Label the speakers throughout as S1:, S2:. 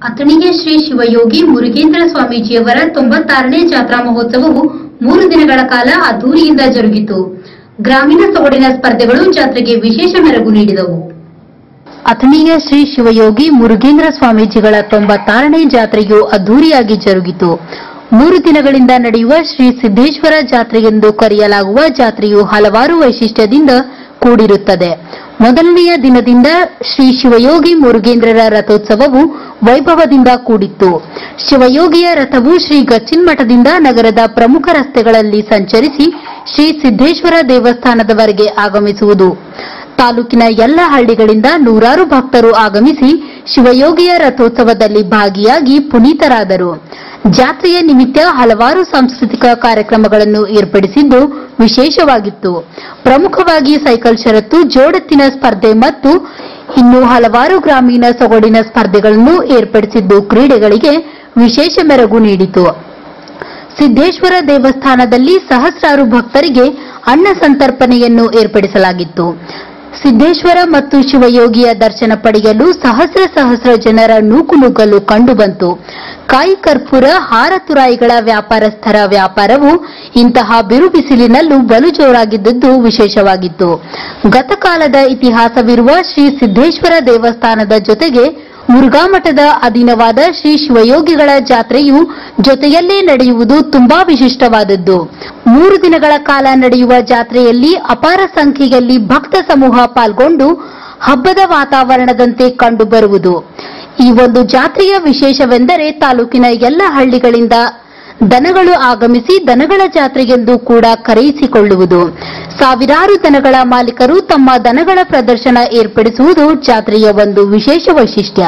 S1: ಅಥಣಿಯ ಶ್ರೀ ಶಿವಯೋಗಿ ಮುರುಗೇಂದ್ರ ಸ್ವಾಮೀಜಿಯವರ ತೊಂಬತ್ತಾರನೇ ಜಾತ್ರಾ ಮಹೋತ್ಸವವು ಮೂರು ದಿನಗಳ ಕಾಲ ಅದ್ದೂರಿಯಿಂದ ಜರುಗಿತು ಗ್ರಾಮೀಣ ಸೊಗಡಿನ ಸ್ಪರ್ಧೆಗಳು ಜಾತ್ರೆಗೆ ವಿಶೇಷ ಮೆರುಗು ನೀಡಿದವು ಅಥಣಿಯ ಶ್ರೀ ಶಿವಯೋಗಿ ಮುರುಗೇಂದ್ರ ಸ್ವಾಮೀಜಿಗಳ ತೊಂಬತ್ತಾರನೇ ಜಾತ್ರೆಯು ಅದ್ದೂರಿಯಾಗಿ ಜರುಗಿತು ಮೂರು ದಿನಗಳಿಂದ ನಡೆಯುವ ಶ್ರೀ ಸಿದ್ದೇಶ್ವರ ಜಾತ್ರೆ ಎಂದು ಕರೆಯಲಾಗುವ ಜಾತ್ರೆಯು ಹಲವಾರು ವೈಶಿಷ್ಟ್ಯದಿಂದ ಕೂಡಿರುತ್ತದೆ ಮೊದಲನೆಯ ದಿನದಿಂದ ಶ್ರೀ ಶಿವಯೋಗಿ ಮುರುಗೇಂದ್ರರ ರಥೋತ್ಸವವು ವೈಭವದಿಂದ ಕೂಡಿತ್ತು ಶಿವಯೋಗಿಯ ರಥವು ಶ್ರೀ ಗಚ್ಚಿನ್ಮಠದಿಂದ ನಗರದ ಪ್ರಮುಖ ರಸ್ತೆಗಳಲ್ಲಿ ಸಂಚರಿಸಿ ಶ್ರೀ ಸಿದ್ದೇಶ್ವರ ದೇವಸ್ಥಾನದವರೆಗೆ ಆಗಮಿಸುವುದು ತಾಲೂಕಿನ ಎಲ್ಲ ಹಳ್ಳಿಗಳಿಂದ ನೂರಾರು ಭಕ್ತರು ಆಗಮಿಸಿ ಶಿವಯೋಗಿಯ ರಥೋತ್ಸವದಲ್ಲಿ ಭಾಗಿಯಾಗಿ ಪುನೀತರಾದರು ಜಾತ್ರೆಯ ನಿಮಿತ್ತ ಹಲವಾರು ಸಾಂಸ್ಕೃತಿಕ ಕಾರ್ಯಕ್ರಮಗಳನ್ನು ಏರ್ಪಡಿಸಿದ್ದು ವಿಶೇಷವಾಗಿತ್ತು ಪ್ರಮುಖವಾಗಿ ಸೈಕಲ್ ಷರತ್ತು ಜೋಡೆತ್ತಿನ ಸ್ಪರ್ಧೆ ಮತ್ತು ಇನ್ನು ಹಲವಾರು ಗ್ರಾಮೀಣ ಸೊಗಡಿನ ಸ್ಪರ್ಧೆಗಳನ್ನು ಏರ್ಪಡಿಸಿದ್ದು ಕ್ರೀಡೆಗಳಿಗೆ ವಿಶೇಷ ಮೆರುಗು ನೀಡಿತು ಸಿದ್ದೇಶ್ವರ ದೇವಸ್ಥಾನದಲ್ಲಿ ಸಹಸ್ರಾರು ಭಕ್ತರಿಗೆ ಅನ್ನ ಸಂತರ್ಪಣೆಯನ್ನು ಏರ್ಪಡಿಸಲಾಗಿತ್ತು ಸಿದ್ದೇಶ್ವರ ಮತ್ತು ಶಿವಯೋಗಿಯ ದರ್ಶನ ಪಡೆಯಲು ಸಹಸ್ರ ಸಹಸ್ರ ಜನರ ನೂಕುನುಗ್ಗಲು ಕಂಡುಬಂತು ಕಾಯಿ ಕರ್ಪೂರ ಹಾರ ತುರಾಯಿಗಳ ವ್ಯಾಪಾರಸ್ಥರ ವ್ಯಾಪಾರವು ಇಂತಹ ಬಿರು ಬಿಸಿಲಿನಲ್ಲೂ ಬಲು ಜೋರಾಗಿದ್ದದ್ದು ವಿಶೇಷವಾಗಿತ್ತು ಗತಕಾಲದ ಇತಿಹಾಸವಿರುವ ಶ್ರೀ ಸಿದ್ದೇಶ್ವರ ದೇವಸ್ಥಾನದ ಜೊತೆಗೆ ಮುರುಘಾಮಠದ ಅಧೀನವಾದ ಶ್ರೀ ಶಿವಯೋಗಿಗಳ ಜಾತ್ರೆಯು ಜೊತೆಯಲ್ಲೇ ನಡೆಯುವುದು ತುಂಬಾ ವಿಶಿಷ್ಟವಾದದ್ದು ಮೂರು ದಿನಗಳ ಕಾಲ ನಡೆಯುವ ಜಾತ್ರೆಯಲ್ಲಿ ಅಪಾರ ಸಂಖ್ಯೆಯಲ್ಲಿ ಭಕ್ತ ಸಮೂಹ ಪಾಲ್ಗೊಂಡು ಹಬ್ಬದ ವಾತಾವರಣದಂತೆ ಕಂಡುಬರುವುದು ಈ ಒಂದು ಜಾತ್ರೆಯ ವಿಶೇಷವೆಂದರೆ ತಾಲೂಕಿನ ಎಲ್ಲ ಹಳ್ಳಿಗಳಿಂದ ದನಗಳು ಆಗಮಿಸಿ ದನಗಳ ಜಾತ್ರೆಗೆಂದು ಕೂಡ ಕರೆಯಿಸಿಕೊಳ್ಳುವುದು ಸಾವಿರಾರು ದನಗಳ ಮಾಲೀಕರು ತಮ್ಮ ದನಗಳ ಪ್ರದರ್ಶನ ಏರ್ಪಡಿಸುವುದು ಜಾತ್ರೆಯ ಒಂದು ವಿಶೇಷ ವೈಶಿಷ್ಟ್ಯ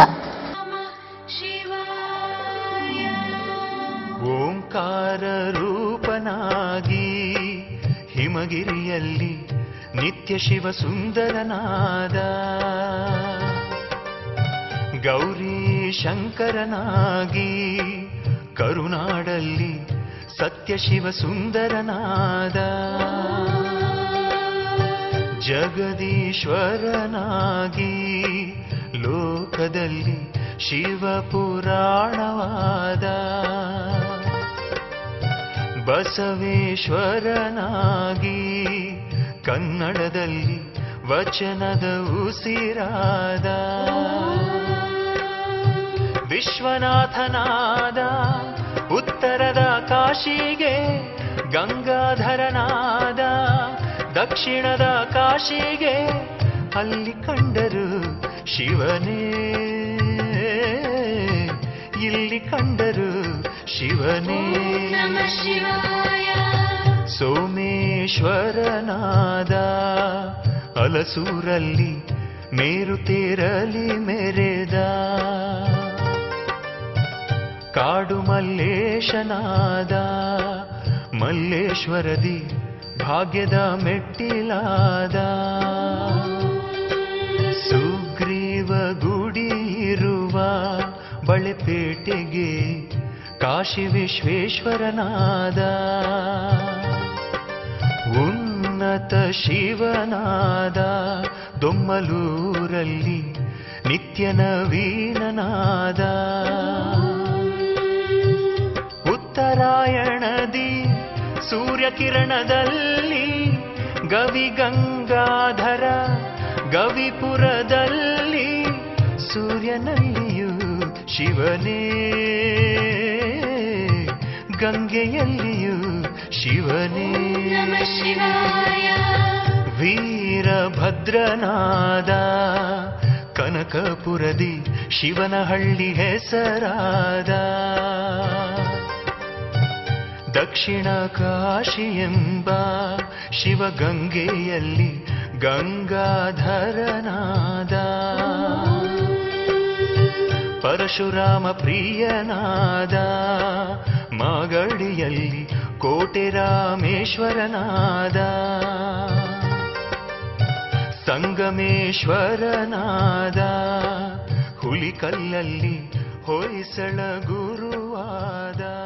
S2: ಓಂಕಾರ ರೂಪನಾಗಿ ಹಿಮಗಿರಿಯಲ್ಲಿ ನಿತ್ಯ ಶಿವ ಸುಂದರನಾದ ಗೌರಿ ಶಂಕರನಾಗಿ ಕರುನಾಡಲ್ಲಿ ಸತ್ಯ ಶಿವ ಸುಂದರನಾದ ಜಗದೀಶ್ವರನಾಗಿ ಲೋಕದಲ್ಲಿ ಶಿವ ಪುರಾಣವಾದ ಬಸವೇಶ್ವರನಾಗಿ ಕನ್ನಡದಲ್ಲಿ ವಚನದ ಉಸಿರಾದ ವಿಶ್ವನಾಥನಾದ ಉತ್ತರದ ಕಾಶಿಗೆ ಗಂಗಾಧರನಾದ ದಕ್ಷಿಣದ ಕಾಶಿಗೆ ಅಲ್ಲಿ ಕಂಡರು ಶಿವನೇ ಇಲ್ಲಿ ಕಂಡರು ಶಿವನೇ ಸೋಮೇಶ್ವರನಾದ ಹಲಸೂರಲ್ಲಿ ಮೇರುತೇರಲಿ ಮೆರೆದ ಕಾಡು ಮಲ್ಲೇಶನಾದ ಮಲ್ಲೇಶ್ವರದಿ ಭಾಗ್ಯದ ಮೆಟ್ಟಿಲಾದ ಸುಗ್ರೀವ ಗುಡಿ ಇರುವ ಬಳೆಪೇಟೆಗೆ ಕಾಶಿ ವಿಶ್ವೇಶ್ವರನಾದ ಉನ್ನತ ಶಿವನಾದ ದೊಮ್ಮಲೂರಲ್ಲಿ ನಿತ್ಯ ನವೀನನಾದ ಉತ್ತರಾಯಣದಿ ಸೂರ್ಯಕಿರಣದಲ್ಲಿ ಗವಿ ಗಂಗಾಧರ ಗವಿಪುರದಲ್ಲಿ ಸೂರ್ಯನಲ್ಲಿಯೂ ಶಿವನೇ ಗಂಗೆಯಲ್ಲಿಯೂ ಶಿವನೇ ವೀರಭದ್ರನಾದ ಕನಕಪುರದಿ ಶಿವನಹಳ್ಳಿ ಹೆಸರಾದ ದಕ್ಷಿಣ ಕಾಶಿ ಎಂಬ ಶಿವಗಂಗೆಯಲ್ಲಿ ಗಂಗಾಧರನಾದ ಪರಶುರಾಮ ಪ್ರಿಯನಾದ ಮಾಗಡಿಯಲ್ಲಿ ಕೋಟೆ ರಾಮೇಶ್ವರನಾದ ಸಂಗಮೇಶ್ವರನಾದ ಹುಲಿಕಲ್ಲಲ್ಲಿ ಹೊಯ್ಸಳ ಗುರುವಾದ